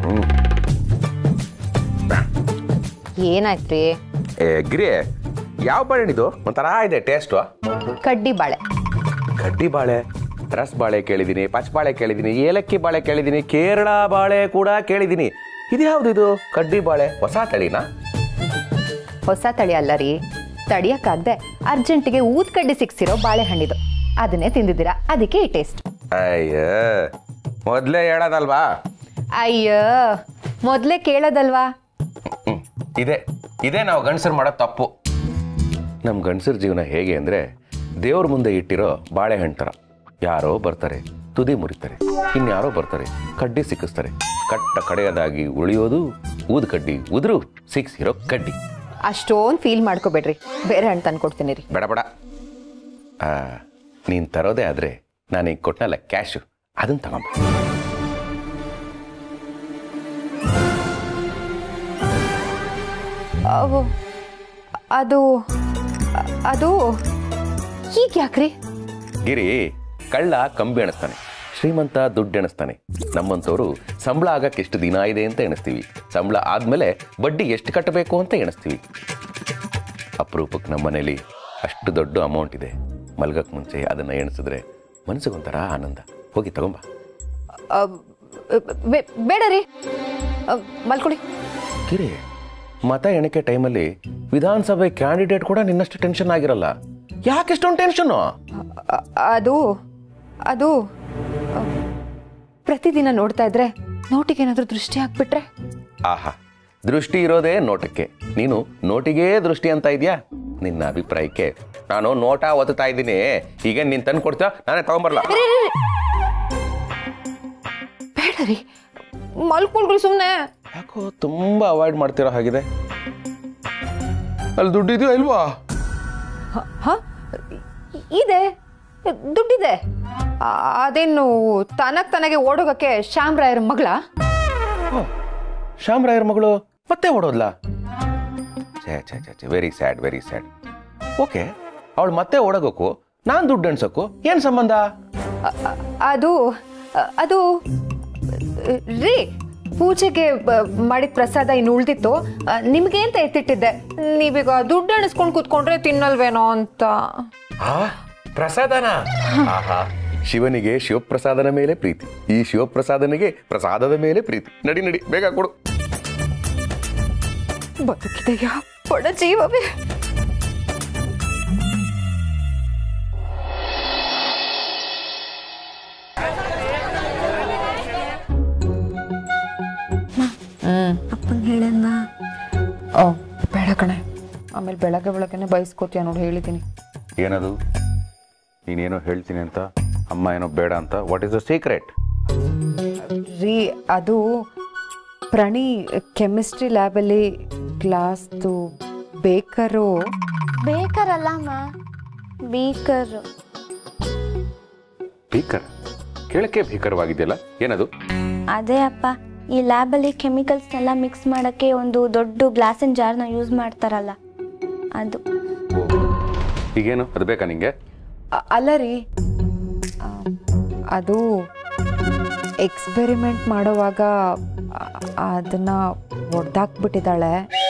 ಏನಾಯ್ತ್ರಿ ಏ ಗಿರಿ ಯಾವ ಬಾಳೆಹಣ್ಣಿದು ಒಂಥರ ಇದೆ ಟೇಸ್ಟು ಕಡ್ಡಿ ಬಾಳೆ ಕಡ್ಡಿ ಬಾಳೆ ರಸ್ ಬಾಳೆ ಕೇಳಿದ್ದೀನಿ ಪಚ್ ಬಾಳೆ ಕೇಳಿದ್ದೀನಿ ಏಲಕ್ಕಿ ಬಾಳೆ ಕೇಳಿದ್ದೀನಿ ಕೇರಳ ಬಾಳೆ ಕೂಡ ಕೇಳಿದ್ದೀನಿ ಇದು ಯಾವ್ದು ಇದು ಕಡ್ಡಿ ಬಾಳೆ ಹೊಸ ತಳಿನಾ ಹೊಸ ತಳಿ ಅಲ್ಲ ರೀ ತಡಿಯಕ್ಕಾಗ್ದೆ ಅರ್ಜೆಂಟಿಗೆ ಊದ್ ಕಡ್ಡಿ ಸಿಕ್ಸಿರೋ ಬಾಳೆಹಣ್ಣಿದು ಅದನ್ನೇ ತಿಂದಿದ್ದೀರಾ ಅದಕ್ಕೆ ಈ ಟೇಸ್ಟ್ ಅಯ್ಯ ಮೊದಲೇ ಹೇಳೋದಲ್ವಾ ಅಯ್ಯೋ ಮೊದಲೇ ಕೇಳೋದಲ್ವಾ ಹ್ಮ್. ಇದೆ ಇದೇ ನಾವು ಗಂಡಸರು ಮಾಡೋ ತಪ್ಪು ನಮ್ಮ ಗಂಡಸರ ಜೀವನ ಹೇಗೆ ಅಂದರೆ ದೇವ್ರ ಮುಂದೆ ಇಟ್ಟಿರೋ ಬಾಳೆಹಣ್ಣು ಥರ ಯಾರೋ ಬರ್ತಾರೆ ತುದಿ ಮುರಿತಾರೆ ಇನ್ಯಾರೋ ಬರ್ತಾರೆ ಕಡ್ಡಿ ಸಿಕ್ಕಿಸ್ತಾರೆ ಕಟ್ಟ ಕಡೆಯದಾಗಿ ಉಳಿಯೋದು ಊದ್ ಕಡ್ಡಿ ಉದುರು ಸಿಕ್ಸಿರೋ ಕಡ್ಡಿ ಅಷ್ಟೊಂದು ಫೀಲ್ ಮಾಡ್ಕೋಬೇಡ್ರಿ ಬೇರೆ ಹಣ್ಣು ತಂದ್ಕೊಡ್ತೀನಿ ರೀ ಬೇಡ ಬೇಡ ಆ, ನೀನ್ ತರೋದೇ ಆದ್ರೆ ನಾನು ಈಗ ಕೊಟ್ಟನಲ್ಲ ಕ್ಯಾಶು ಅದನ್ನ ತಗೊಂಬ ಅವು ಅದು ಅದು ಈಗ ಯಾಕ್ರಿ ಗಿರಿ ಕಳ್ಳ ಕಂಬಿ ಎಣಿಸ್ತಾನೆ ಶ್ರೀಮಂತ ದುಡ್ಡು ಎಣಿಸ್ತಾನೆ ನಮ್ಮಂಥವ್ರು ಸಂಬಳ ಆಗಕ್ಕೆ ಎಷ್ಟು ದಿನ ಇದೆ ಅಂತ ಎಣಿಸ್ತೀವಿ ಸಂಬಳ ಆದ್ಮೇಲೆ ಬಡ್ಡಿ ಎಷ್ಟು ಕಟ್ಟಬೇಕು ಅಂತ ಎಣಿಸ್ತೀವಿ ಅಪರೂಪಕ್ಕೆ ನಮ್ಮ ಮನೇಲಿ ಅಷ್ಟು ದೊಡ್ಡ ಅಮೌಂಟ್ ಇದೆ ಮಲ್ಗಕ್ಕೆ ಮುಂಚೆ ಅದನ್ನ ಎಣಿಸಿದ್ರೆ ಮನಸ್ಸಿಗೊಂಥರ ಆನಂದ ಹೋಗಿ ತಗೊಂಬ ಅ, ಬೇ- ಬೇಡ ರೀ ಅ, ಮಲ್ಕೊಳ್ಳಿ ಗಿರಿ ಮತ ಎಣಿಕೆ ಟೈಮಲ್ಲಿ ವಿಧಾನಸಭೆ ಕ್ಯಾಂಡಿಡೇಟ್ ಕೂಡ ನಿನ್ನಷ್ಟು ಟೆನ್ಷನ್ ಆಗಿರಲ್ಲ ಯಾಕೆ ಇಷ್ಟೊಂದು ಟೆನ್ಷನ್ನು ಅ- ಅದು ಅದು ಅ, ಪ್ರತಿದಿನ ನೋಡ್ತಾ ಇದ್ರೆ ನೋಟಿಗೆ ಏನಾದ್ರೂ ದೃಷ್ಟಿ ಹಾಕ್ಬಿಟ್ರೆ ಆಹಾ ದೃಷ್ಟಿ ಇರೋದೇ ನೋಟಕ್ಕೆ ನೀನು ನೋಟಿಗೇ ದೃಷ್ಟಿ ಅಂತ ಇದೆಯಾ ನಿನ್ನ ಅಭಿಪ್ರಾಯಕ್ಕೆ ನಾನು ನೋಟ ಓದ್ತಾ ಇದ್ದೀನಿ ಈಗ ನೀನ್ ತಂದು ಕೊಡ್ತಾ ನಾನೇ ತಗೊಂಬರ್ಲ ರೀ, ರೀ, ರೀ. ಬೇಡ ರೀ ಮಲ್ಕೊಳ್ರಿ ಸುಮ್ಮನೆ ಯಾಕೋ ತುಂಬಾ ಅವಾಯ್ಡ್ ಮಾಡ್ತಿರೋ ಹಾಗಿದೆ ಅಲ್ಲಿ ದುಡ್ಡಿದೆಯೋ ಇಲ್ವಾ ಹ ಇದೆ ದುಡ್ಡಿದೆ ಆ, ಅದೇನು ತನಗ್ ತನಗೆ ಓಡೋಗಕ್ಕೆ ಶ್ಯಾಮ್ ರಾಯರ್ ಮಗಳ ಶ್ಯಾಮರಾಯರ ಮಗಳು ಮತ್ತೆ ಓಡೋದ್ಲಾ ಛೇ ಛೇ ಛೇ ಛೇ very sad very sad okay ಅವಳು ಮತ್ತೆ ಓಡೋಗೋಕು ನಾನು ದುಡ್ಡು ಎಣ್ಸೋಕು ಏನು ಸಂಬಂಧ ಅ- ಅ- ಅದು ಅ- ಅದು ರೀ ಪೂಜೆಗೆ ಬ- ಮಾಡಿದ ಪ್ರಸಾದ ಇನ್ನು ಉಳ್ದಿತ್ತು ಅ, ನಿಮ್ಗೆ ಅಂತ ಎತ್ತಿಟ್ಟಿದ್ದೆ ನೀವೀಗ ದುಡ್ಡು ಎಣಿಸ್ಕೊಂಡು ಕೂತ್ಕೊಂಡ್ರೆ ತಿನ್ನಲ್ವೇನೋ ಅಂತ ಆ ಪ್ರಸಾದನ ಆಹಾ ಶಿವನಿಗೆ ಶಿವಪ್ರಸಾದನ ಮೇಲೆ ಪ್ರೀತಿ ಈ ಶಿವಪ್ರಸಾದನಿಗೆ ಪ್ರಸಾದದ ಮೇಲೆ ಪ್ರೀತಿ ನಡಿ ನಡಿ ಬೇಗ ಕೊಡು ಬದುಕಿದೆಯಾ ಬಡ ಜೀವವೇ ಅಪ್ಪಂಗೆ ಹೇಳಣ್ಣ ಓ ಬೇಡ ಕಣೆ ಆಮೇಲೆ ಬೆಳಗ್ಗೆ ಬೆಳಗ್ಗೆನೆ ಬಯಸ್ಕೋತೀಯ ನೋಡಿ ಹೇಳಿದ್ದೀನಿ ಏನದು ನೀನೇನೋ ಹೇಳ್ತೀನಿ ಅಂತ ಅಮ್ಮ ಏನೋ ಬೇಡ ಅಂತ ವಾಟ್ ಇಸ್ ದ ಸೀಕ್ರೆಟ್ ರೀ ಅದು ಪ್ರಣಿ ಕೆಮಿಸ್ಟ್ರಿ ಲ್ಯಾಬಲ್ಲಿ ಕ್ಲಾಸ್ದು ಬೇಕರು ಬೇಕರಲ್ಲ ಅಮ್ಮ ಬೀಕರ್ ಭೀಕರ ಕೇಳಕ್ಕೆ ಭೀಕರವಾಗಿದೆಯಲ್ಲ ಏನದು ಅದೇ ಅಪ್ಪ ಈ ಲ್ಯಾಬಲ್ಲಿ ಕೆಮಿಕಲ್ಸ್ನೆಲ್ಲ ಮಿಕ್ಸ್ ಮಾಡೋಕ್ಕೆ ಒಂದು ದೊಡ್ಡ ಗ್ಲಾಸಿನ ಜಾರ್ನ ಯೂಸ್ ಮಾಡ್ತಾರಲ್ಲ ಅದು ಈಗೇನು ಅದು ಬೇಕಾ ನಿಂಗೆ ಅ- ಅಲ್ಲ ರೀ ಆ, ಅದು ಎಕ್ಸ್ಪೆರಿಮೆಂಟ್ ಮಾಡೋವಾಗ ಆ- ಅದನ್ನ ಒಡ್ದಾಕ್ಬಿಟ್ಟಿದ್ದಾಳೆ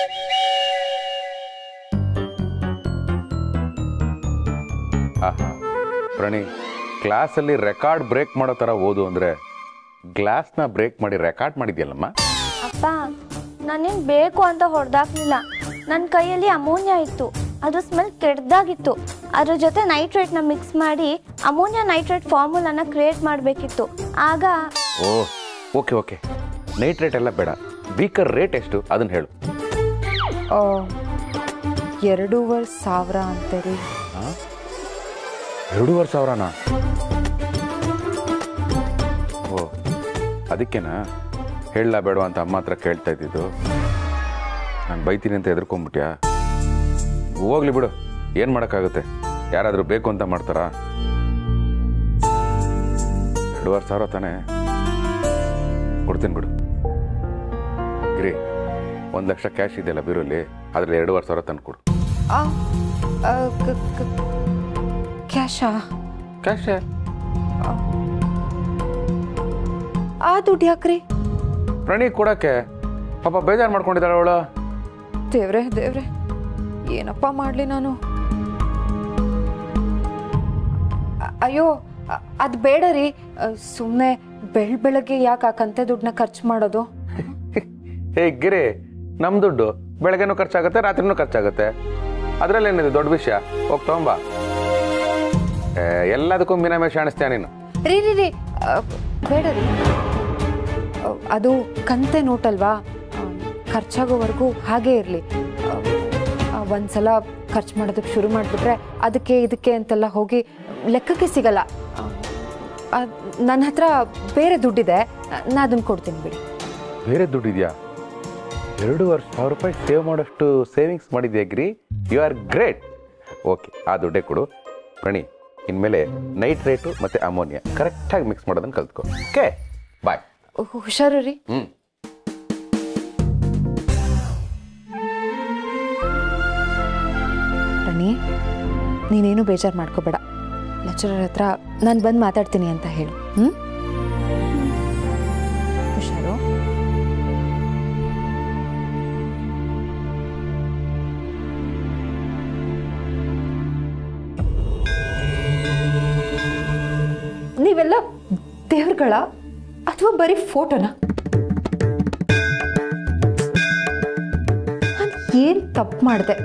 ಆಹಾ ಪ್ರಣಿ ಕ್ಲಾಸಲ್ಲಿ ರೆಕಾರ್ಡ್ ಬ್ರೇಕ್ ಮಾಡೋ ಥರ ಓದು ಅಂದರೆ ಗ್ಲಾಸ್ನ ಬ್ರೇಕ್ ಮಾಡಿ ರೆಕಾರ್ಡ್ ಮಾಡಿದ್ಯಲ್ಲಮ್ಮ ಅಪ್ಪ ನಾನೇನು ಬೇಕು ಅಂತ ಹೊಡೆದಾಕ್ಲಿಲ್ಲ ನನ್ನ ಕೈಯಲ್ಲಿ ಅಮೋನಿಯಾ ಇತ್ತು ಅದು ಸ್ಮೆಲ್ ಕೆಡ್ದಾಗಿತ್ತು ಅದ್ರ ಜೊತೆ ನೈಟ್ರೇಟ್ನ ಮಿಕ್ಸ್ ಮಾಡಿ ಅಮೋನಿಯಾ ನೈಟ್ರೇಟ್ ಫಾರ್ಮುಲಾನ ಕ್ರಿಯೇಟ್ ಮಾಡಬೇಕಿತ್ತು ಆಗ ಓ ಓಕೆ ಓಕೆ ನೈಟ್ರೇಟ್ ಎಲ್ಲ ಬೇಡ ಬೀಕರ್ ರೇಟ್ ಎಷ್ಟು ಅದನ್ನ ಹೇಳು ಆ, ಎರಡೂವರೆ ಸಾವಿರ ಅಂತೀರಿ ಎರಡೂವರೆ ಸಾವಿರನಾ ಓ ಅದಕ್ಕೇನಾ ಹೇಳಲ್ಲ ಬೇಡವಾ ಅಂತ ಅಮ್ಮ ಹತ್ರ ಕೇಳ್ತಾ ಇದ್ದಿದ್ದು ನಾನು ಬೈತೀನಿ ಅಂತ ಎದ್ರಕೊಂಬಿಟ್ಯಾ ಹೋಗ್ಲಿ ಬಿಡು ಏನು ಮಾಡೋಕ್ಕಾಗುತ್ತೆ ಯಾರಾದರೂ ಬೇಕು ಅಂತ ಮಾಡ್ತಾರಾ ಎರಡೂವರೆ ಸಾವಿರ ತಾನೇ ಕೊಡ್ತೀನಿ ಬಿಡು ಗಿರಿ ಒಂದು ಲಕ್ಷ ಕ್ಯಾಶ್ ಇದೆಯಲ್ಲ ಬೀರಲ್ಲಿ ಅದ್ರಲ್ಲಿ ಎರಡೂವರೆ ಸಾವಿರ ತಂದು ಕೊಡು ಆ, ಆ, ಕ- ಕ- ಕ್ಯಾಶಾ ಕ್ಯಾಶೇ ಆ ದುಡ್ಡು ಯಾಕ್ರಿ ಪ್ರಣಿ ಕೊಡಕ್ಕೆ ಪಾಪ ಬೇಜಾರು ಮಾಡ್ಕೊಂಡಿದ್ದಾಳೆ ಅವಳು ದೇವ್ರೆ ದೇವ್ರೆ ಏನಪ್ಪ ಮಾಡಲಿ ನಾನು ಅ- ಅಯ್ಯೋ ಅ- ಅದ್ ಬೇಡ ರೀ ಸುಮ್ಮನೆ ಬೆಳ್ ಬೆಳಗ್ಗೆ ಯಾಕೆ ಆ ಕಂತೆ ದುಡ್ಡನ್ನ ಖರ್ಚು ಮಾಡೋದು ಹೇ ಗಿರಿ ನಮ್ಮ ದುಡ್ಡು ಬೆಳಗ್ಗೆನೂ ಖರ್ಚಾಗುತ್ತೆ ರಾತ್ರಿನೂ ಖರ್ಚಾಗುತ್ತೆ ಅದ್ರಲ್ಲೇನಿದೆ ದೊಡ್ಡ ವಿಷಯ ಹೋಗ್ ತಗೊಂಬ ಏ, ಎಲ್ಲದಕ್ಕೂ ಮೀನಾಮೇಶ ಅಣಿಸ್ತೀಯ ನೀನು ರೀ ರೀ ರೀ ಅ, ಬೇಡ ರೀ ಅ, ಅದು ಕಂತೆ ನೋಟಲ್ವಾ ಅ, ಖರ್ಚಾಗೋವರೆಗೂ ಹಾಗೇ ಇರಲಿ ಒಂದ್ಸಲ ಖರ್ಚು ಮಾಡೋದಕ್ಕೆ ಶುರು ಮಾಡಿಬಿಟ್ರೆ ಅದಕ್ಕೆ ಇದಕ್ಕೆ ಅಂತೆಲ್ಲ ಹೋಗಿ ಲೆಕ್ಕಕ್ಕೆ ಸಿಗಲ್ಲ ನನ್ನ ಹತ್ರ ಬೇರೆ ದುಡ್ಡಿದೆ ನಾ ಅದನ್ನು ಕೊಡ್ತೀನಿ ಬಿಡಿ ಬೇರೆ ದುಡ್ಡಿದ್ಯಾ ಎರಡೂವರೆ ಸಾವಿರ ರೂಪಾಯಿ ಸೇವ್ ಮಾಡೋಷ್ಟು ಸೇವಿಂಗ್ಸ್ ಮಾಡಿದ್ಯಾ Giri you are great okay ಆ ದುಡ್ಡೇ ಕೊಡು ಪ್ರಣಿ ಇನ್ಮೇಲೆ ನೈಟ್ರೇಟು ಮತ್ತು ಅಮೋನಿಯಾ ಕರೆಕ್ಟಾಗಿ ಮಿಕ್ಸ್ ಮಾಡೋದನ್ನು ಕಲ್ತ್ಕೊ ಓಕೆ ಬಾಯ್ ಹುಷಾರು ರೀ ಹ್ಞೂ ರಾಣಿ ನೀನೇನು ಬೇಜಾರು ಮಾಡ್ಕೋಬೇಡ ಲೆಕ್ಚರರ್ ಹತ್ರ ನಾನು ಬಂದು ಮಾತಾಡ್ತೀನಿ ಅಂತ ಹೇಳು ಹ್ಞೂ ಹುಷಾರು ನೀವೆಲ್ಲ ದೇವ್ರಗಳ ಅಥವಾ ಬರೀ ಫೋಟೋನ ನಾನು ಏನು ತಪ್ಪು ಮಾಡಿದೆ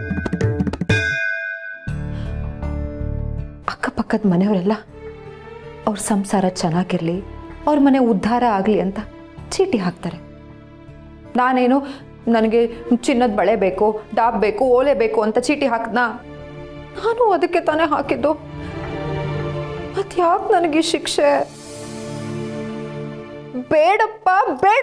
ಅಕ್ಕಪಕ್ಕದ ಮನೆಯವರೆಲ್ಲ ಅವ್ರ ಸಂಸಾರ ಚೆನ್ನಾಗಿರಲಿ ಅವ್ರ ಮನೆ ಉದ್ಧಾರ ಆಗಲಿ ಅಂತ ಚೀಟಿ ಹಾಕ್ತಾರೆ ನಾನೇನು ನನಗೆ ಚಿನ್ನದ ಬಳೆ ಬೇಕು ಡಾಬ್ ಬೇಕು ಓಲೆ ಬೇಕು ಅಂತ ಚೀಟಿ ಹಾಕ್ದ್ನಾ ನಾನು ಅದಕ್ಕೆ ತಾನೇ ಹಾಕಿದ್ದು ಮತ್ತೆ ಯಾಕೆ ನನಗೆ ಈ ಶಿಕ್ಷೆ ಬೇಡಪ್ಪ ಬೇಡ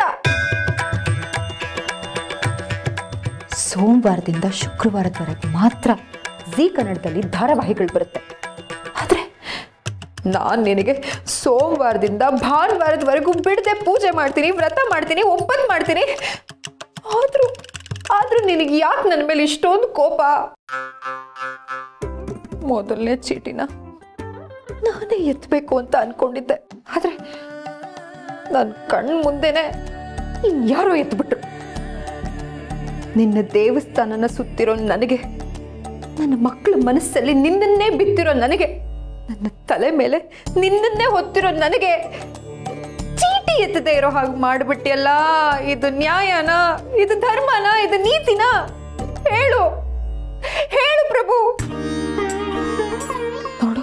ಸೋಮವಾರದಿಂದ ಶುಕ್ರವಾರದವರೆಗೆ ಮಾತ್ರ ಜಿ ಕನ್ನಡದಲ್ಲಿ ಧಾರಾವಾಹಿಗಳು ಬರುತ್ತೆ ಆದ್ರೆ ನಾನು ನಿನಗೆ ಸೋಮವಾರದಿಂದ ಭಾನುವಾರದವರೆಗೂ ಬಿಡದೆ ಪೂಜೆ ಮಾಡ್ತೀನಿ ವ್ರತ ಮಾಡ್ತೀನಿ ಒಪ್ಪತ್ತು ಮಾಡ್ತೀನಿ ಆದ್ರೂ ಆದ್ರೂ ನಿನಗೆ ಯಾಕೆ ನನ್ನ ಮೇಲೆ ಇಷ್ಟೊಂದು ಕೋಪ ಮೊದಲನೇ ಚೀಟಿನ ನಾನೇ ಎತ್ತಬೇಕು ಅಂತ ಅನ್ಕೊಂಡಿದ್ದೆ ಆದ್ರೆ ನನ್ನ ಕಣ್ಣು ಮುಂದೆನೆ ಇನ್ಯಾರೋ ಎತ್ಬಿಟ್ರು ನಿನ್ನ ದೇವಸ್ಥಾನನ ಸುತ್ತಿರೋ ನನಗೆ ನನ್ನ ಮಕ್ಕಳ ಮನಸ್ಸಲ್ಲಿ ನಿನ್ನನ್ನೇ ಬಿತ್ತಿರೋ ನನಗೆ ನನ್ನ ತಲೆ ಮೇಲೆ ನಿನ್ನನ್ನೇ ಹೊತ್ತಿರೋ ನನಗೆ ಚೀಟಿ ಎತ್ತದೇ ಇರೋ ಹಾಗೆ ಮಾಡ್ಬಿಟ್ಟಿಯಲ್ಲ ಇದು ನ್ಯಾಯನ ಇದು ಧರ್ಮನ ಇದು ನೀತಿನ ಹೇಳು ಹೇಳು ಪ್ರಭು ನೋಡು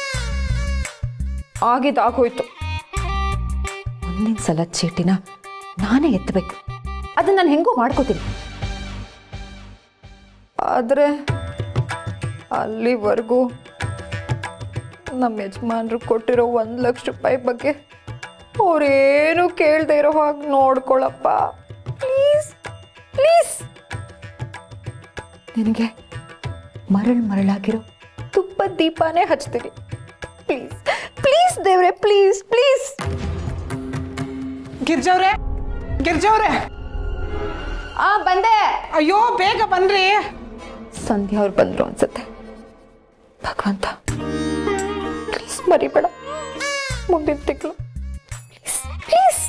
ಆಗಿದ್ದಾಗೋಯ್ತು ಮುಂದಿನ ಸಲ ಚೀಟಿನ ನಾನೇ ಎತ್ತಬೇಕು ಅದನ್ನ ನಾನು ಹೆಂಗೋ ಮಾಡ್ಕೋತೀನಿ ಆದರೆ ಅಲ್ಲಿವರೆಗೂ ನಮ್ಮ ಯಜಮಾನ್ರು ಕೊಟ್ಟಿರೋ ಒಂದು ಲಕ್ಷ ರೂಪಾಯಿ ಬಗ್ಗೆ ಅವ್ರೇನು ಕೇಳದೆ ಇರೋ ಹಾಗೆ ನೋಡ್ಕೊಳಪ್ಪ ಪ್ಲೀಸ್ ಪ್ಲೀಸ್ ನಿನಗೆ ಮರಳು ಮರಳಾಗಿರೋ ತುಪ್ಪದ ದೀಪನೇ ಹಚ್ತೀನಿ ಪ್ಲೀಸ್ ಪ್ಲೀಸ್ ದೇವ್ರೆ ಪ್ಲೀಸ್ ಪ್ಲೀಸ್ ಗಿರ್ಜವ್ರೆ ಗಿರ್ಜವ್ರೆ ಆ ಬಂದೆ ಅಯ್ಯೋ ಬೇಗ ಬನ್ರಿ ಸಂಧ್ಯಾ ಅವ್ರು ಬಂದ್ರು ಅನ್ಸುತ್ತೆ ಭಗವಂತ ಪ್ಲೀಸ್ ಮರಿಬೇಡ ಮುಂದಿನ ತಿಂಗಳು ಪ್ಲೀಸ್ ಪ್ಲೀಸ್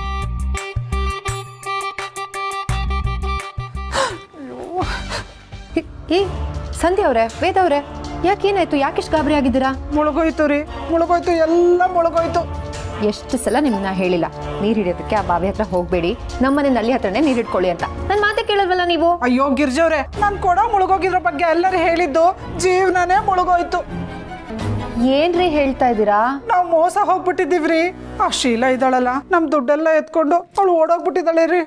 ಏ ಸಂಧ್ಯಾ ಅವರೇ ವೇದ ಅವರೇ ಯಾಕೇನಾಯ್ತು ಯಾಕೆಷ್ಟು ಗಾಬರಿ ಆಗಿದ್ದೀರಾ ಮುಳುಗೋಯ್ತು ರೀ ಮುಳುಗೋಯ್ತು ಎಲ್ಲ ಮುಳುಗೋಯ್ತು ಎಷ್ಟು ಸಲ ನಿಮ್ಮನ್ನ ಹೇಳಿಲ್ಲ ನೀರು ಹಿಡಿಯೋದಕ್ಕೆ ಆ ಬಾವಿ ಹತ್ರ ಹೋಗಬೇಡಿ ನಮ್ಮನೆ ನಲ್ಲಿ ಹತ್ರನೇ ನೀರು ಹಿಡ್ಕೊಳ್ಳಿ ಅಂತ ನನ್ನ ಮಾತೆ ಕೇಳಲ್ವಲ್ಲ ನೀವು ಅಯ್ಯೋ ಗಿರ್ಜವ್ರೆ ನಾನ್ ಕೊಡ ಮುಳುಗೋಗಿದ್ರ ಬಗ್ಗೆ ಎಲ್ಲರೂ ಹೇಳಿದ್ದು ಜೀವನನೇ ಮುಳುಗೋಯ್ತು ಏನ್ರಿ ಹೇಳ್ತಾ ಇದ್ದೀರಾ ನಾವು ಮೋಸ ಹೋಗ್ಬಿಟ್ಟಿದೀವ್ರಿ ಆ ಶೀಲ ಇದ್ದಾಳಲ್ಲ ನಮ್ ದುಡ್ಡೆಲ್ಲ ಎತ್ಕೊಂಡು ಅವಳು ಓಡೋಗ್ಬಿಟ್ಟಿದ್ದಾಳೆ ರೀ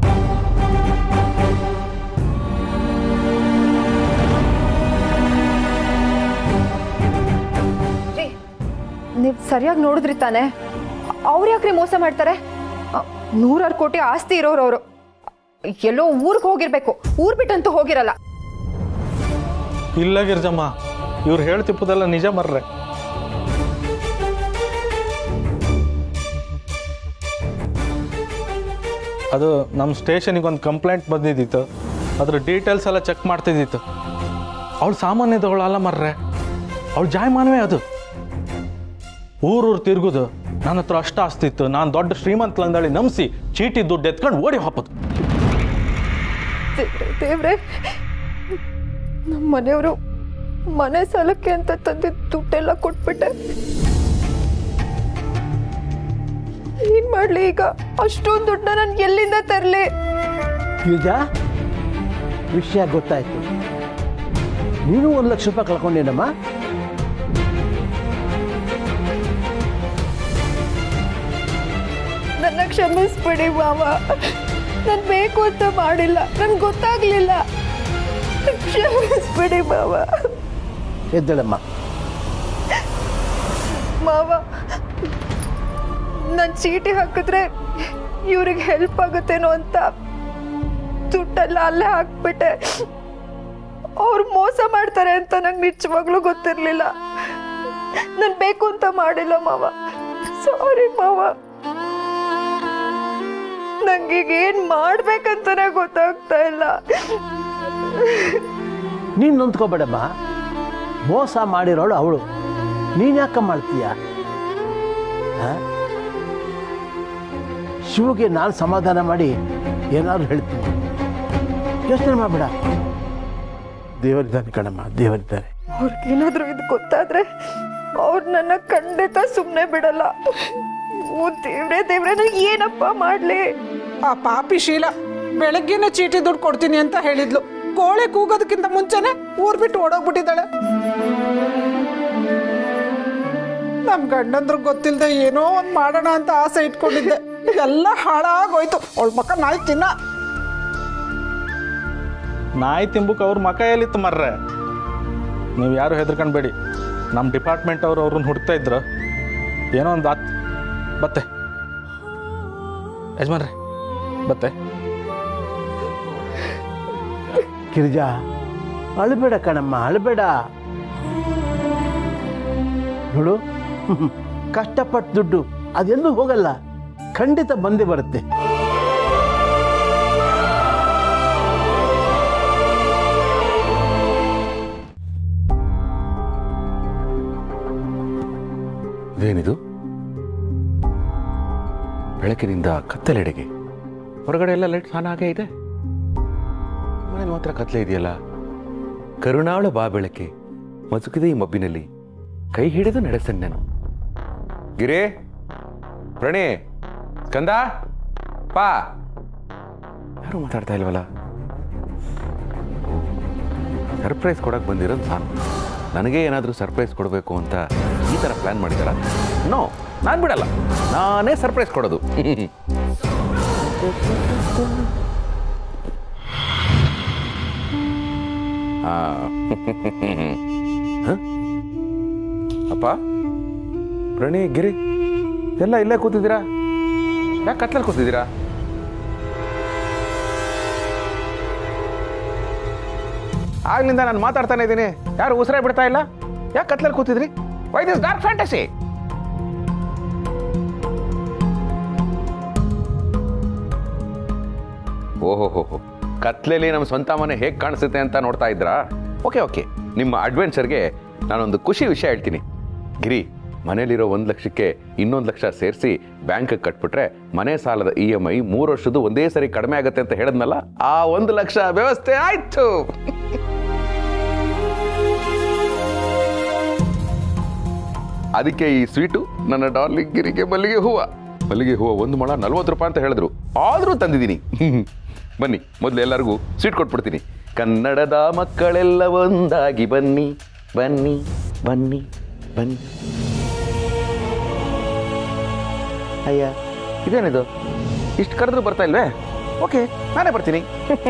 ನೀವು ಸರಿಯಾಗಿ ನೋಡಿದ್ರಿ ತಾನೆ ಅವ್ರು ಯಾಕ್ರಿ ಮೋಸ ಮಾಡ್ತಾರೆ ಅ, ನೂರಾರು ಕೋಟಿ ಆಸ್ತಿ ಇರೋರು ಅವರು ಎಲ್ಲೋ ಊರಿಗೆ ಹೋಗಿರ್ಬೇಕು ಊರ್ ಬಿಟ್ಟಂತೂ ಹೋಗಿರಲ್ಲ ಇಲ್ಲ ಗಿರ್ಜಮ್ಮ ಇವ್ರು ಹೇಳ್ತಿಪ್ಪದೆಲ್ಲ ನಿಜ ಮರ್ರೆ ಅದು ನಮ್ಮ ಸ್ಟೇಷನಿಗೆ ಒಂದು ಕಂಪ್ಲೇಂಟ್ ಬಂದಿದ್ದಿತ್ತು ಅದ್ರ ಡೀಟೇಲ್ಸ್ ಎಲ್ಲ ಚೆಕ್ ಮಾಡ್ತಿದ್ದಿತ್ತು ಅವಳು ಸಾಮಾನ್ಯದವಳಲ್ಲ ಮರ್ರೆ ಅವಳು ಜಾಯಮಾನವೇ ಅದು ಊರೂರು ತಿರುಗುದು ನನ್ನ ಹತ್ರ ಅಷ್ಟು ಆಸ್ತಿ ಇತ್ತು ನಾನು ದೊಡ್ಡ ಶ್ರೀಮಂತಲಂದಳಿ ನಂಬಿಸಿ ಚೀಟಿ ದುಡ್ಡು ಎತ್ಕೊಂಡು ಓಡಿ ಹಾಕೋದು ದೇವ್ರೆ ದೇವ್ರೆ ನಮ್ಮ ಮನೆಯವರು ಮನೆ ಸಾಲಕ್ಕೆ ಅಂತ ತಂದಿದ್ದ ದುಡ್ಡೆಲ್ಲ ಕೊಟ್ಬಿಟ್ಟೆ ಏನ್ ಮಾಡ್ಲಿ ಈಗ ಅಷ್ಟೊಂದು ದುಡ್ಡನ್ನ ನಾನು ಎಲ್ಲಿಂದ ತರಲಿ ಯುಜ ವಿಷಯ ಗೊತ್ತಾಯ್ತು ನೀನು ಒಂದು ಲಕ್ಷ ರೂಪಾಯಿ ಕಳ್ಕೊಂಡೇನಮ್ಮ ನನ್ನ ಕ್ಷಮಿಸ್ಬಿಡಿ ಮಾವ ನಾನು ಬೇಕು ಅಂತ ಮಾಡಿಲ್ಲ ನನ್ಗೆ ಗೊತ್ತಾಗ್ಲಿಲ್ಲ ಕ್ಷಮಿಸ್ಬಿಡಿ ಮಾವ ಎದ್ದೇಳಮ್ಮ ಮಾವ ನಾನು ಚೀಟಿ ಹಾಕಿದ್ರೆ ಇವ್ರಿಗೆ ಹೆಲ್ಪ್ ಆಗುತ್ತೇನೋ ಅಂತ ದುಡ್ಡೆಲ್ಲ ಅಲ್ಲೇ ಹಾಕ್ಬಿಟ್ಟೆ ಅವ್ರು ಮೋಸ ಮಾಡ್ತಾರೆ ಅಂತ ನಂಗೆ ನಿಜವಾಗ್ಲೂ ಗೊತ್ತಿರ್ಲಿಲ್ಲ ನಾನು ಬೇಕು ಅಂತ ಮಾಡಿಲ್ಲ ಮಾವ ಸಾರಿ ಮಾವ ನಂಗೀಗ ಏನ್ ಮಾಡ್ಬೇಕಂತಾನೆ ಗೊತ್ತಾಗ್ತಾ ಇಲ್ಲ ನೀನು ನೊಂದ್ಕೋಬೇಡಮ್ಮ ಮೋಸ ಮಾಡಿರೋಳು ಅವಳು ನೀನು ಯಾಕೆ ಮಾಡ್ತೀಯ ಆ? ಶಿವಗೆ ನಾನು ಸಮಾಧಾನ ಮಾಡಿ ಏನಾದ್ರು ಹೇಳ್ತೀನಿ ಯೋಚನೆ ಮಾಡಬೇಡ ದೇವರಿದ್ದಾನೆ ಕಣಮ್ಮ ದೇವರಿದ್ದಾರೆ ಅವ್ರಿಗೇನಾದ್ರೂ ಇದು ಗೊತ್ತಾದ್ರೆ ಅವ್ರು ನನ್ನ ಖಂಡಿತ ಸುಮ್ಮನೆ ಬಿಡಲ್ಲ ಓ ದೇವ್ರೆ ದೇವ್ರೆ ನಾನು ಏನಪ್ಪ ಮಾಡ್ಲಿ ಆ ಪಾಪಿ ಶೀಲ ಬೆಳಗ್ಗೆನೆ ಚೀಟಿ ದುಡ್ಡು ಕೊಡ್ತೀನಿ ಅಂತ ಹೇಳಿದ್ಲು ಕೋಳೆ ಕೂಗೋದಕ್ಕಿಂತ ಮುಂಚೆನೆ ಊರ್ ಬಿಟ್ಟು ಓಡೋಗ್ಬಿಟ್ಟಿದ್ದಾಳೆ ನಮ್ ಗಂಡಂದ್ರು ಗೊತ್ತಿಲ್ದೆ ಏನೋ ಒಂದ್ ಮಾಡೋಣ ಅಂತ ಆಸೆ ಇಟ್ಕೊಂಡಿದ್ದೆ ಎಲ್ಲ ಹಾಳಾಗೋಯ್ತು ಅವಳ ಮಕ್ಕ ನಾಯಿ ತಿನ್ನ ನಾಯಿ ತಿಂಬಕ್ಕೆ ಅವ್ರ ಮಕ ಎಲ್ಲಿತ್ತು ಮರ್ರೆ ನೀವು ಯಾರು ಹೆದರ್ಕೊಂಡ್ಬೇಡಿ ನಮ್ಮ ಡಿಪಾರ್ಟ್ಮೆಂಟ್ ಅವರು ಅವ್ರನ್ನ ಹುಡುಕ್ತಾ ಇದ್ರು ಏನೋ ಒಂದು ಆತ್ ಬತ್ತೆ ಯಜಮಾನ್ರೆ ಬತ್ತೆ ಗಿರಿಜಾ ಅಳಬೇಡ ಕಣಮ್ಮ ಅಳಬೇಡ ನೋಡು ಕಷ್ಟಪಟ್ಟು ದುಡ್ಡು ಅದೆಲ್ಲೂ ಹೋಗಲ್ಲ ಖಂಡಿತ ಬಂದೇ ಬರುತ್ತೆ ಇದೇನಿದು ಬೆಳಕಿನಿಂದ ಕತ್ತಲೆಡೆಗೆ ಹೊರಗಡೆ ಎಲ್ಲ ಲೈಟ್ ಆನ್ ಆಗೇ ಇದೆ ಮನೇಲಿ ಮಾತ್ರ ಕತ್ಲೆ ಇದೆಯಲ್ಲ ಕರುಣಾಳು ಬಾ ಬೆಳಕೆ ಮಸುಕಿದ ಈ ಮಬ್ಬಿನಲ್ಲಿ ಕೈ ಹಿಡಿದು ನಡೆಸಣ್ಣನು ಗಿರಿ ಪ್ರಣಿ ಸ್ಕಂದ ಪಾ ಯಾರು ಮಾತಾಡ್ತಾ ಇಲ್ವಲ್ಲ ಸರ್ಪ್ರೈಸ್ ಕೊಡಕ್ಕೆ ಬಂದಿರೋದು ನಾನು ನನಗೆ ಏನಾದರೂ ಸರ್ಪ್ರೈಸ್ ಕೊಡಬೇಕು ಅಂತ ಈ ಥರ ಪ್ಲ್ಯಾನ್ ಮಾಡಿದಾರ ನೋ ನಾನು ಬಿಡಲ್ಲ ನಾನೇ ಸರ್ಪ್ರೈಸ್ ಕೊಡೋದು ಆ. ಹ? ಅಪ್ಪ ಪ್ರಣಿ ಗಿರಿ ಎಲ್ಲ ಇಲ್ಲೇ ಕೂತಿದ್ದೀರಾ ಯಾಕೆ ಕತ್ಲಲ್ಲಿ ಕೂತಿದ್ದೀರಾ ಆಗ್ಲಿಂದ ನಾನು ಮಾತಾಡ್ತಾನೆ ಇದ್ದೀನಿ ಯಾರು ಉಸಿರೇ ಬಿಡ್ತಾ ಇಲ್ಲ ಯಾಕೆ ಕತ್ಲಲ್ಲಿ ಕೂತಿದ್ರಿ ವೈ ದಿಸ್ ಡಾರ್ಕ್ ಫ್ಯಾಂಟಸಿ ಓಹೋ ಹೋ ಹೋ ಕತ್ಲೆಯಲ್ಲಿ ನಮ್ಮ ಸ್ವಂತ ಮನೆ ಹೇಗೆ ಕಾಣಿಸುತ್ತೆ ಅಂತ ನೋಡ್ತಾ ಇದ್ರಾ ಓಕೆ ಓಕೆ ನಿಮ್ಮ ಅಡ್ವೆಂಚರ್ಗೆ ನಾನೊಂದು ಖುಷಿ ವಿಷಯ ಹೇಳ್ತೀನಿ ಗಿರಿ ಮನೇಲಿರೋ ಒಂದು ಲಕ್ಷಕ್ಕೆ ಇನ್ನೊಂದು ಲಕ್ಷ ಸೇರಿಸಿ ಬ್ಯಾಂಕ್ಗೆ ಕಟ್ಬಿಟ್ರೆ ಮನೆ ಸಾಲದ ಇ ಎಮ್ ಐ ಮೂರು ವರ್ಷದ್ದು ಒಂದೇ ಸರಿ ಕಡಿಮೆ ಆಗುತ್ತೆ ಅಂತ ಹೇಳಿದ್ನಲ್ಲ ಆ ಒಂದು ಲಕ್ಷ ವ್ಯವಸ್ಥೆ ಆಯ್ತು ಅದಕ್ಕೆ ಈ ಸ್ವೀಟು ನನ್ನ ಡಾರ್ಲಿಂಗ್ ಗಿರಿಗೆ ಮಲ್ಲಿಗೆ ಹೂವು ಮಲ್ಲಿಗೆ ಹೂವು ಒಂದು ಮೊಳ ನಲ್ವತ್ತು ರೂಪಾಯಿ ಅಂತ ಹೇಳಿದ್ರು ಆದರೂ ತಂದಿದ್ದೀನಿ ಬನ್ನಿ ಮೊದಲು ಎಲ್ಲರಿಗೂ ಸ್ವೀಟ್ ಕೊಟ್ಬಿಡ್ತೀನಿ ಕನ್ನಡದ ಮಕ್ಕಳೆಲ್ಲ ಒಂದಾಗಿ ಬನ್ನಿ ಬನ್ನಿ ಬನ್ನಿ ಬನ್ನಿ ಅಯ್ಯ ಇದೇನಿದು ಇಷ್ಟು ಕರೆದ್ರು ಬರ್ತಾ ಇಲ್ವೇ ಓಕೆ ನಾನೇ ಬರ್ತೀನಿ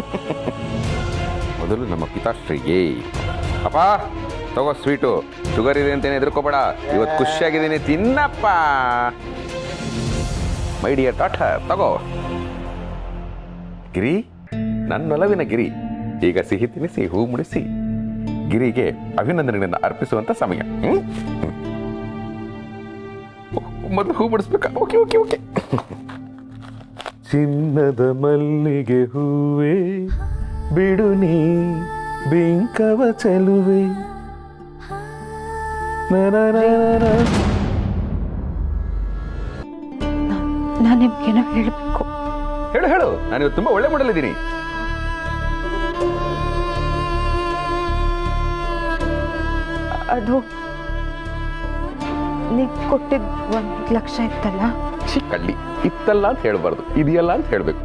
ಮೊದಲು ನಮ್ಮ ಪಿತಾಶ್ರೀಗೆ ಅಪ್ಪ ತಗೋ ಸ್ವೀಟು ಶುಗರ್ ಇದೆ ಅಂತೇನೆ ಹೆದರ್ಕೋಬೇಡ ಇವತ್ತು ಖುಷಿಯಾಗಿದ್ದೀನಿ ತಿನ್ನಪ್ಪ ಮೈ ಡಿಯರ್ ಟಾಟ ತಗೋ ಗಿರಿ ನನ್ನ ಒಲವಿನ ಗಿರಿ ಈಗ ಸಿಹಿ ತಿನ್ನಿಸಿ ಹೂ ಮುಡಿಸಿ ಗಿರಿಗೆ ಅಭಿನಂದನೆಗಳನ್ನು ಅರ್ಪಿಸುವಂತ ಸಮಯ ಹ್ಮ್? ಹ್ಮ್. ಮೊದಲು ಹೂ ಮುಡಿಸ್ಬೇಕಾ ಓಕೆ ಓಕೆ ಓಕೆ ಚಿನ್ನದ ಮಲ್ಲಿಗೆ ಹೂವೇ ಬಿಡು ನೀ ಬಿಂಕವ ಚೆಲುವೆ ನರನರನ. ನಾನು ನಿಮ್ಗೇನೋ ಹೇಳಬೇಕು ಹೇಳು ಹೇಳು ನಾನು ಇವತ್ತು ತುಂಬಾ ಒಳ್ಳೆ ಮಾಡಲಿದ್ದೀನಿ ಅದು ನೀವು ಕೊಟ್ಟಿದ್ದು ಒಂದು ಲಕ್ಷ ಇತ್ತಲ್ಲ ಕಳ್ಳಿ ಇತ್ತಲ್ಲ ಅಂತ ಹೇಳ್ಬಾರ್ದು ಇದೆಯಲ್ಲ ಅಂತ ಹೇಳ್ಬೇಕು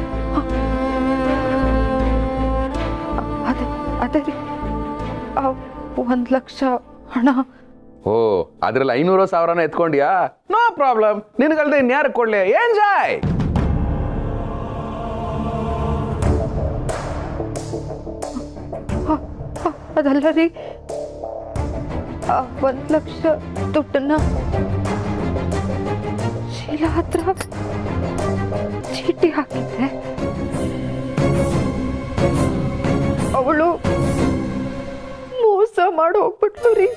ಅದೇ ಅದೇ ರೀ ಒಂದು ಲಕ್ಷ ಹಣ ಓ ಅದ್ರಲ್ಲಿ ಐನೂರು ಸಾವಿರನ ಎತ್ಕೊಂಡ್ಯಾ ನೋ ಪ್ರಾಬ್ಲಮ್ ನಿನಗಲ್ದೆ ಇನ್ಯಾರು ಕೊಡ್ಲಿ ಎಂಜಾಯ್ ಅ- ಅ- ಅದಲ್ಲ ರೀ ಒಂದು ಲಕ್ಷ ದುಡ್ಡನ್ನ ಶೀಲಾ ಹತ್ರ ಚೀಟಿ ಹಾಕಿದ್ದೆ ಅವಳು ಮೋಸ ಮಾಡಿ ಹೋಗ್ಬಿಟ್ಲು ರೀ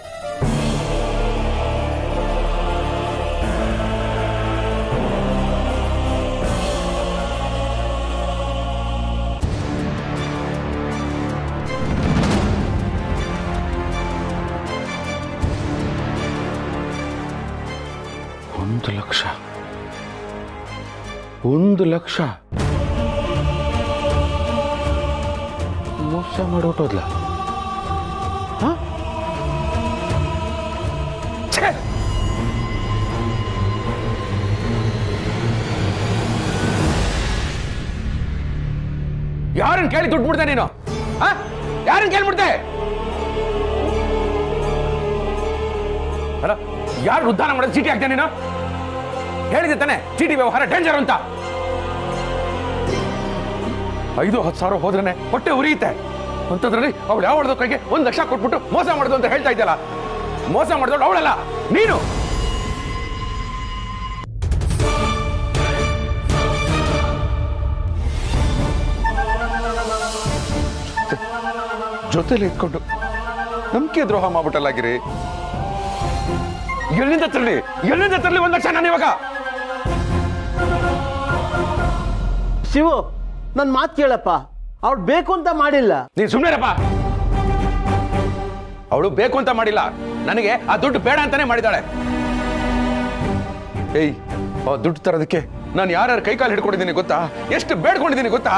ಒಂದು ಲಕ್ಷ ಒಂದು ಲಕ್ಷ ಮೋಸ ಮಾಡಿಬಿಟ್ಟೋದ್ಲ ಯಾರನ್ನ ಕೇಳಿ ದುಡ್ಡು ಬಿಡ್ದೆ ನೀನು ಯಾರನ್ನ ಕೇಳ್ಬಿಡ್ತೆ ಅಲ್ಲ ಯಾರು ಉದ್ಧಾರ ಮಾಡೋದು ಚೀಟಿ ಹಾಕ್ತೇನೆ ನೀನು ಹೇಳಿದೆ ತಾನೆ ಚೀಟಿ ವ್ಯವಹಾರ ಡೇಂಜರ್ ಅಂತ ಐದು ಹತ್ತು ಸಾವಿರ ಹೋದ್ರೇನೆ ಹೊಟ್ಟೆ ಉರಿಯುತ್ತೆ ಅಂಥದ್ರಲ್ಲಿ ಅವಳು ಯಾವ ಕೈಗೆ ಒಂದು ಲಕ್ಷ ಕೊಟ್ಬಿಟ್ಟು ಮೋಸ ಮಾಡಿದ್ರು ಅಂತ ಹೇಳ್ತಾ ಇದ್ದಲ್ಲ ಮೋಸ ಮಾಡಿದವಳು ಅವಳಲ್ಲ ನೀನು ಜೊತೆಲಿ ಇಟ್ಕೊಂಡು ನಂಬಿಕೆ ದ್ರೋಹ ಮಾಡ್ಬಿಟ್ಟಲ್ಲಾಗಿರಿ ಎಲ್ಲಿಂದ ತರಲಿ ಎಲ್ಲಿಂದ ತರಲಿ ಒಂದು ಲಕ್ಷ ನಾನು ಇವಾಗ ಶಿವು ನನ್ನ ಮಾತು ಕೇಳಪ್ಪ ಅವ್ಳು ಬೇಕು ಅಂತ ಮಾಡಿಲ್ಲ ನೀನ್ ಸುಮ್ಮನೆರಪ್ಪ ಅವಳು ಬೇಕು ಅಂತ ಮಾಡಿಲ್ಲ ನನಗೆ ಆ ದುಡ್ಡು ಬೇಡ ಅಂತಾನೆ ಮಾಡಿದಾಳೆ ಏಯ್ ಆ ದುಡ್ಡು ತರೋದಕ್ಕೆ ನಾನು ಯಾರ್ಯಾರ ಕೈಕಾಲು ಹಿಡ್ಕೊಂಡಿದ್ದೀನಿ ಗೊತ್ತಾ ಎಷ್ಟು ಬೇಡ್ಕೊಂಡಿದ್ದೀನಿ ಗೊತ್ತಾ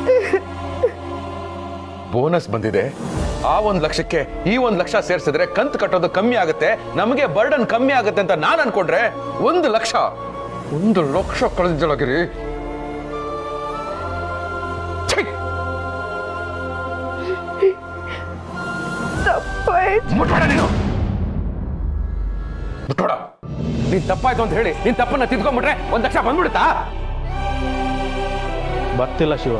ಬೋನಸ್ ಬಂದಿದೆ ಆ ಒಂದ್ ಲಕ್ಷಕ್ಕೆ ಈ ಒಂದ್ ಲಕ್ಷ ಸೇರ್ಸಿದ್ರೆ ಕಂತು ಕಟ್ಟೋದು ಕಮ್ಮಿ ಆಗುತ್ತೆ ನಮಗೆ ಬರ್ಡನ್ ಕಮ್ಮಿ ಆಗುತ್ತೆ ಅಂತ ನಾನು ಅನ್ಕೊಂಡ್ರೆ ಒಂದು ಲಕ್ಷ ಒಂದು ಲಕ್ಷ ಕಳೆದಿದ್ದಳಗಿರಿ ಛೀ! ತಪ್ಪಾಯ್ತು ಮುಟ್ಬೇಡ ನೀನು ಮುಟ್ಬೇಡ ನೀನ್ ತಪ್ಪಾಯ್ತು ಅಂತ ಹೇಳಿ ನೀನ್ ತಪ್ಪನ್ನ ತಿದ್ಕೊಂಡ್ಬಿಟ್ರೆ ಒಂದ್ ಲಕ್ಷ ಬಂದ್ಬಿಡುತ್ತಾ ಬರ್ತಿಲ್ಲ ಶಿವ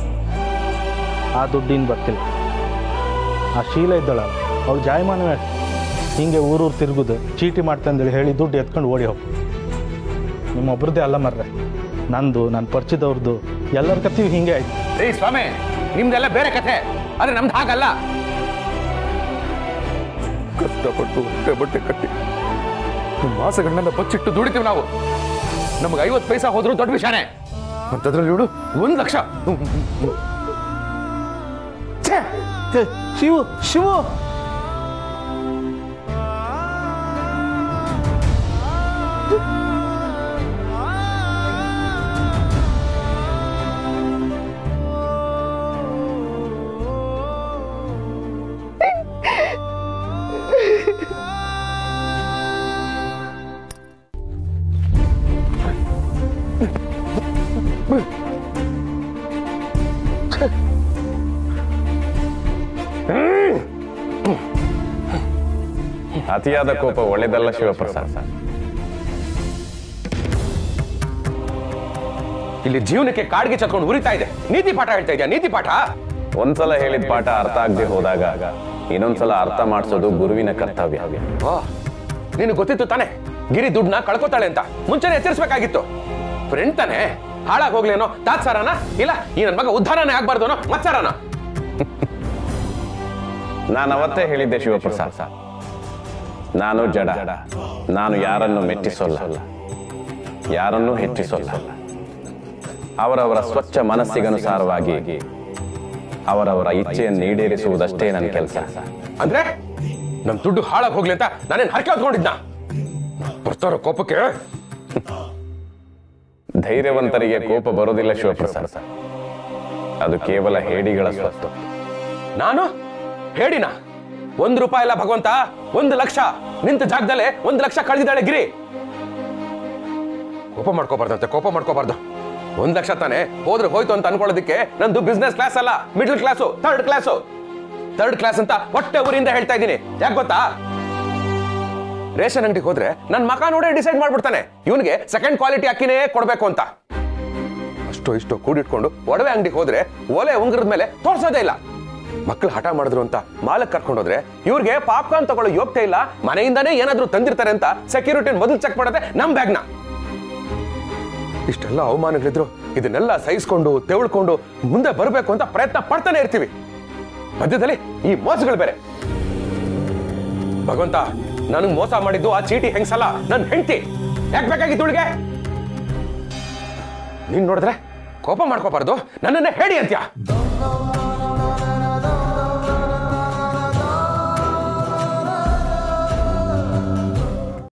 ಆ ದುಡ್ಡಿನ ಬರ್ತಿಲ್ಲ ಆ ಶೀಲ ಇದ್ದಳ ಅವಳು ಜಾಯಮಾನವೇ ಅಷ್ಟೆ. ಹಿಂಗೆ ಊರೂರು ತಿರುಗುದು ಚೀಟಿ ಮಾಡ್ತಂದೇಳಿ ಹೇಳಿ ದುಡ್ಡು ಎತ್ಕೊಂಡು ಓಡಿ ಹೋಗು ನಿಮ್ಮೊಬ್ರದ್ದೇ ಅಲ್ಲ ಮರ್ರೆ ನಂದು ನನ್ನ ಪರಿಚಯದವ್ರದ್ದು ಎಲ್ಲರ ಕತ್ತೀವಿ ಹಿಂಗೆ ಆಯ್ತು ಏಯ್ ಸ್ವಾಮಿ ನಿಮ್ದೆಲ್ಲ ಬೇರೆ ಕಥೆ ಆದ್ರೆ ನಮ್ದು ಹಾಗಲ್ಲ ಕಷ್ಟಪಟ್ಟು ಹೊಟ್ಟೆ ಬಟ್ಟೆ ಕಟ್ಟಿ ಮಾಸಗಳನ್ನೆಲ್ಲ ಬಚ್ಚಿಟ್ಟು ದುಡಿತೀವಿ ನಾವು ನಮ್ಗೆ ಐವತ್ತು ಪೈಸಾ ಹೋದ್ರು ದೊಡ್ಡ ವಿಷಯನೇ ಅಂತದ್ರಲ್ಲಿ ನೋಡು ಒಂದ್ ಲಕ್ಷ ಛೇ! ಏ, ಶಿವು ಶಿವು ಅತಿಯಾದ ಕೋಪ ಒಳ್ಳೆದಲ್ಲ ಶಿವಪ್ರಸಾದ್ ಇಲ್ಲಿ ಜೀವನಕ್ಕೆ ಕಾಡಿಗೆ ಚತ್ಕೊಂಡು ಉರಿತಾ ಇದೆ ನೀತಿ ಪಾಠ ಹೇಳ್ತಾ ಇದೆಯಾ ನೀತಿ ಪಾಠ ಒಂದ್ಸಲ ಹೇಳಿದ ಪಾಠ ಅರ್ಥ ಆಗದೆ ಹೋದಾಗ ಇನ್ನೊಂದ್ಸಲ ಅರ್ಥ ಮಾಡಿಸೋದು ಗುರುವಿನ ಕರ್ತವ್ಯ ಆ, ನಿನಗೆ ಗೊತ್ತಿತ್ತು ತಾನೆ ಗಿರಿ ದುಡ್ಡನ್ನ ಕಳ್ಕೊತಾಳೆ ಅಂತ ಮುಂಚೆನೆ ಎಚ್ಚರಿಸಬೇಕಾಗಿತ್ತು ಫ್ರೆಂಡ್ ತಾನೆ ಹಾಳಾಗ್ ಹೋಗ್ಲೇನೋ ತಾತ್ಸಾರನ ಇಲ್ಲ ಈ ನನ್ನ ಮಗ ಉದ್ಧಾರನೇ ಆಗ್ಬಾರ್ದು ಅನ್ನೋ ಮತ್ಸಾರನ ನಾನು ಅವತ್ತೇ ಹೇಳಿದ್ದೆ ಶಿವಪ್ರಸಾದ್ ನಾನು ಜಡ ನಾನು ಯಾರನ್ನು ಮೆಚ್ಚಿಸೋಲ್ಲ ಯಾರನ್ನೂ ಹೆಚ್ಚಿಸೋಲ್ಲ ಅವರವರ ಸ್ವಚ್ಛ ಮನಸ್ಸಿಗನುಸಾರವಾಗಿ ಅವರವರ ಇಚ್ಛೆಯನ್ನು ಈಡೇರಿಸುವುದಷ್ಟೇ ನನ್ನ ಕೆಲಸ ಅಂದ್ರೆ ನಮ್ ದುಡ್ಡು ಹಾಳಾಗ್ ಹೋಗ್ಲಿ ಅಂತ ನಾನೇನ್ ಹರಕೆ ಹೊತ್ಕೊಂಡಿದ್ನ ಬರ್ತಾರೋ ಕೋಪಕ್ಕೆ ಧೈರ್ಯವಂತರಿಗೆ ಕೋಪ ಬರೋದಿಲ್ಲ ಶಿವಪ್ರಸಾದ್ ಅದು ಕೇವಲ ಹೇಡಿಗಳ ಸ್ವತ್ತು ನಾನು ಹೇಳಿನ ಒಂದು ರೂಪಾಯಿ ಇಲ್ಲ ಭಗವಂತ ಒಂದು ಲಕ್ಷ ನಿಂತ ಜಾಗದಲ್ಲೇ ಒಂದು ಲಕ್ಷ ಕಳೆದಿದ್ದಾಳೆ ಗಿರಿ ಕೋಪ ಮಾಡ್ಕೋಬಾರ್ದಂತೆ ಕೋಪ ಮಾಡ್ಕೋಬಾರ್ದು ಒಂದ್ ಲಕ್ಷ ತಾನೆ ಹೋದ್ರೆ ಹೋಯ್ತು ಅಂತ ಅನ್ಕೊಳ್ಳೋದಕ್ಕೆ ನಂದು ಬಿಸ್ನೆಸ್ ಕ್ಲಾಸ್ ಅಲ್ಲ middle class third class third class ಅಂತ ಹೊಟ್ಟೆ ಊರಿಂದ ಹೇಳ್ತಾ ಇದ್ದೀನಿ ಯಾಕೆ ಗೊತ್ತಾ ರೇಷನ್ ಅಂಗಡಿಗೆ ಹೋದ್ರೆ ನನ್ನ ಮಕ ನೋಡೇ ಡಿಸೈಡ್ ಮಾಡ್ಬಿಡ್ತಾನೆ ಇವನಿಗೆ ಸೆಕೆಂಡ್ ಕ್ವಾಲಿಟಿ ಅಕ್ಕಿನೇ ಕೊಡ್ಬೇಕು ಅಂತ ಅಷ್ಟು ಇಷ್ಟು ಕೂಡಿಟ್ಕೊಂಡು ಒಡವೆ ಅಂಗಡಿಗೆ ಹೋದ್ರೆ ಒಲೆ ಉಂಗ್ರದ ಮೇಲೆ ತೋರ್ಸೋದೇ ಇಲ್ಲ ಮಕ್ಕಳು ಹಠ ಮಾಡಿದ್ರು ಅಂತ ಮಾಲಕ್ ಕರ್ಕೊಂಡೋದ್ರೆ ಇವ್ರಿಗೆ ಪಾಪ್ಕಾರ್ನ್ ತಗೊಳ್ಳೋ ಯೋಗ್ಯತೆ ಇಲ್ಲ ಮನೆಯಿಂದಾನೇ ಏನಾದ್ರೂ ತಂದಿರ್ತಾರೆ ಅಂತ ಸೆಕ್ಯೂರಿಟಿ ಮೊದಲು ಚೆಕ್ ಮಾಡದೆ ನಮ್ ಬ್ಯಾಗ್ನ ಇಷ್ಟೆಲ್ಲ ಅವಮಾನಗಳಿದ್ರು ಇದನ್ನೆಲ್ಲ ಸಹಿಸ್ಕೊಂಡು ತೆವಳ್ಕೊಂಡು ಮುಂದೆ ಬರಬೇಕು ಅಂತ ಪ್ರಯತ್ನ ಪಡ್ತಾನೆ ಇರ್ತೀವಿ ಮಧ್ಯದಲ್ಲಿ ಈ ಮೋಸಗಳು ಬೇರೆ ಭಗವಂತ ನನಗ್ ಮೋಸ ಮಾಡಿದ್ದು ಆ ಚೀಟಿ ಹೆಂಗ್ಸಲ್ಲ ನನ್ ಹೆಂಡತಿ ಯಾಕೆ ಬೇಕಾಗಿತ್ತು ಇವಳಿಗೆ ನೀನ್ ನೋಡಿದ್ರೆ ಕೋಪ ಮಾಡ್ಕೋಬಾರ್ದು ನನ್ನನ್ನೇ ಹೇಳಿ ಅಂತ್ಯ